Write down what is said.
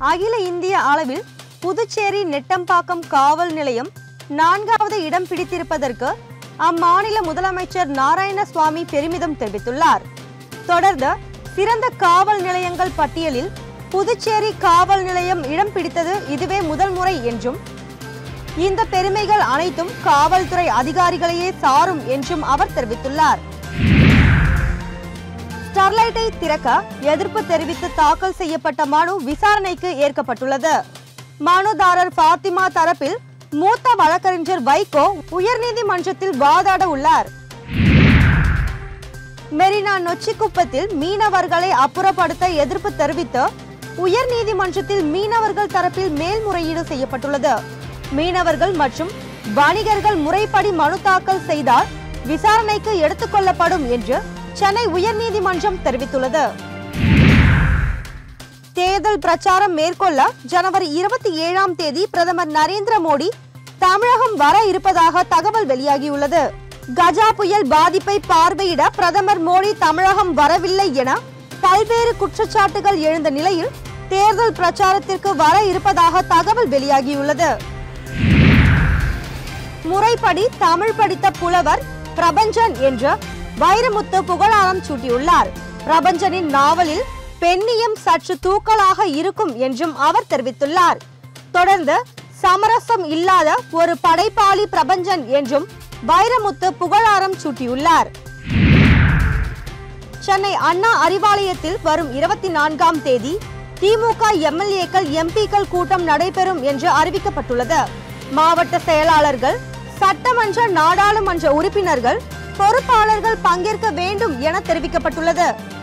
அகில இந்திய அளவில் புதுச்சேரி நெட்டம்பாக்கம் காவல் நிலையம் நான்காவது இடம் பிடித்திருப்பதற்கு அம்மாநில முதலமைச்சர் நாராயணசுவாமி பெருமிதம் தெரிவித்துள்ளார் தொடர்ந்து சிறந்த காவல் நிலையங்கள் பட்டியலில் புதுச்சேரி காவல் நிலையம் இடம் பிடித்தது இதுவே முதல் முறை என்றும் இந்த பெருமைகள் அனைத்தும் காவல்துறை அதிகாரிகளையே சாரும் என்றும் அவர் தெரிவித்துள்ளார் ஸ்டெர்லைட்டை திறக்க எதிர்ப்பு தெரிவித்து தாக்கல் செய்யப்பட்ட மனு விசாரணைக்கு ஏற்கப்பட்டுள்ளது மனுதாரர் ஃபாத்திமா தரப்பில் மூத்த வழக்கறிஞர் வைகோ உயர்நீதிமன்றத்தில் வாதாட உள்ளார் மெரினா நொச்சிக்குப்பத்தில் மீனவர்களை அப்புறப்படுத்த எதிர்ப்பு தெரிவித்து உயர்நீதிமன்றத்தில் மீனவர்கள் தரப்பில் மேல்முறையீடு செய்யப்பட்டுள்ளது மீனவர்கள் மற்றும் வணிகர்கள் முறைப்படி மனு தாக்கல் செய்தால் விசாரணைக்கு எடுத்துக்கொள்ளப்படும் என்று சென்னை உயர்நீதிமன்றம் தெரிவித்துள்ளது தேர்தல் பிரச்சாரம் மேற்கொள்ள ஜனவரி இருபத்தி ஏழாம் தேதி பிரதமர் நரேந்திர மோடி தமிழகம் வர இருப்பதாக தகவல் வெளியாகியுள்ளது கஜா புயல் பாதிப்பை பார்வையிட பிரதமர் மோடி தமிழகம் வரவில்லை என பல்வேறு குற்றச்சாட்டுகள் எழுந்த நிலையில் தேர்தல் பிரச்சாரத்திற்கு வர இருப்பதாக தகவல் வெளியாகியுள்ளது முறைப்படி தமிழ் படித்த புலவர் பிரபஞ்சன் என்று வைரமுத்து புகழாரம் சூட்டியுள்ளார் பிரபஞ்சனின் நாவலில் பெண்ணியம் சற்று தூக்கலாக இருக்கும் என்றும் அவர் தெரிவித்துள்ளார் தொடர்ந்து சமரசம் இல்லாத ஒரு படைப்பாளி பிரபஞ்சன் என்றும் வைரமுத்து புகழாரம் சூட்டியுள்ளார் சென்னை அண்ணா அறிவாலயத்தில் வரும் இருபத்தி நான்காம் தேதி திமுக எம்எல்ஏக்கள் எம்பிக்கள் கூட்டம் நடைபெறும் என்று அறிவிக்கப்பட்டுள்ளது மாவட்ட செயலாளர்கள் சட்டமன்ற நாடாளுமன்ற உறுப்பினர்கள் பொறுப்பாளர்கள் பங்கேற்க வேண்டும் என தெரிவிக்கப்பட்டுள்ளது